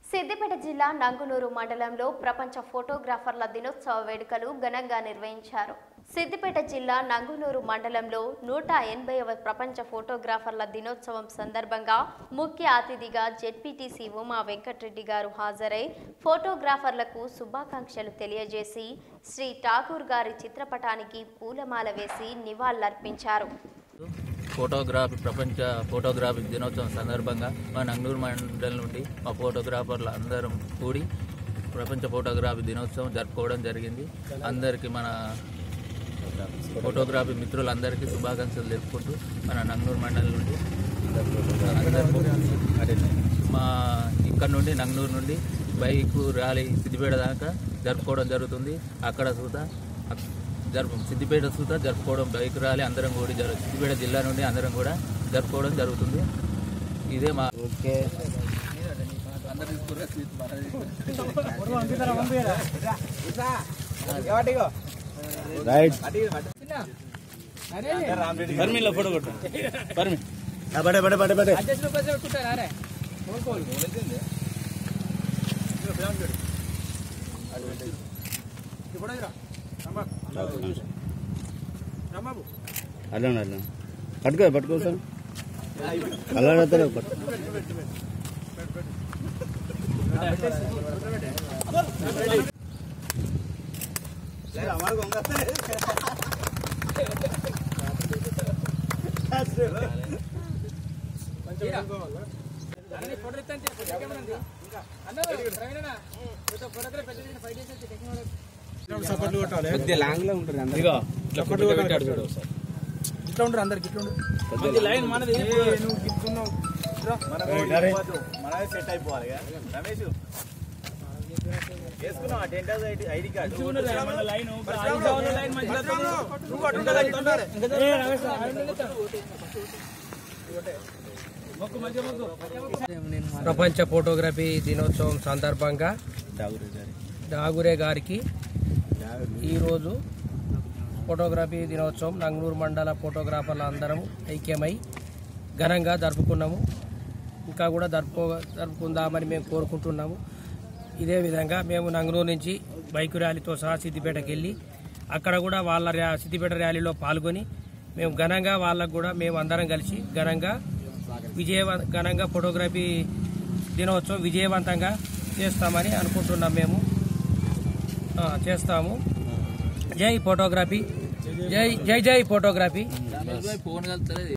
సిద్దిపేట జిల్లా నంగునూరు మండలంలో ప్రపంచ ఫోటోగ్రాఫర్ల దినోత్సవ వేడుకలు ఘనంగా నిర్వహించారు సిద్దిపేట జిల్లా నంగునూరు మండలంలో నూట ఎనభైవ ప్రపంచ ఫోటోగ్రాఫర్ల దినోత్సవం సందర్భంగా ముఖ్య అతిథిగా జెడ్పీటీసీ ఉమా వెంకటరెడ్డి గారు హాజరై ఫోటోగ్రాఫర్లకు శుభాకాంక్షలు తెలియజేసి శ్రీ ఠాకూర్ గారి చిత్రపటానికి పూలమాల వేసి నివాళులర్పించారు ఫోటోగ్రఫీ ప్రపంచ ఫోటోగ్రఫీ దినోత్సవం సందర్భంగా మా నంగూరు మండలం నుండి మా ఫోటోగ్రాఫర్లు అందరం కూడి ప్రపంచ ఫోటోగ్రఫీ దినోత్సవం జరుపుకోవడం జరిగింది అందరికీ మన ఫోటోగ్రఫీ మిత్రులందరికీ శుభాకాంక్షలు తెలుపుకుంటూ మన నంగనూరు మండలం నుండి అందరికీ మా ఇక్కడ నుండి నంగనూరు నుండి బైక్ ర్యాలీ సిద్దిపేట దాకా జరుపుకోవడం జరుగుతుంది అక్కడ సూత జరుపు సిద్దిపేట సూత జరుపుకోవడం బైక్ ర్యాలీ అందరం కూడా జరు సిద్దిపేట జిల్లా నుండి అందరం కూడా జరుపుకోవడం జరుగుతుంది ఇదే మా ఓకే రైట్ పర్మిలో ఫోటో కొట్టు పర్మి బడే బడే బడే బడే అట్లా అట్లా పట్టుకో పట్టుకో సార్ అలా పట్టు ఇట్లా ఉండరు అందరికి ఇట్లా ఉండరు లైన్ మనది నువ్వు గిట్టుకున్నావు మనమే సెట్ అయిపోవాలి రమేష్ వేసుకున్నాం టెంట్ హౌస్ ఐడి కార్డు ప్రపంచ ఫోటోగ్రఫీ దినోత్సవం సందర్భంగా డాగురే గారికి ఈరోజు ఫోటోగ్రఫీ దినోత్సవం నంగనూరు మండల ఫోటోగ్రాఫర్ల అందరం ఐక్యమై ఘనంగా జరుపుకున్నాము ఇంకా కూడా జరుపుకో జరుపుకుందామని మేము కోరుకుంటున్నాము ఇదే విధంగా మేము నంగనూరు నుంచి బైక్ ర్యాలీతో సహా సిద్దిపేటకి వెళ్ళి అక్కడ కూడా వాళ్ళ ర్యా సిద్దిపేట ర్యాలీలో పాల్గొని మేము ఘనంగా వాళ్ళకు కూడా మేము అందరం కలిసి ఘనంగా విజయవ ఘనంగా ఫోటోగ్రఫీ దినోత్సవం విజయవంతంగా చేస్తామని అనుకుంటున్నాం మేము ఆ, చేస్తాము జై ఫోటోగ్రఫీ జై జై జై ఫోటోగ్రఫీ ఫోన్ కలుగుతలేదు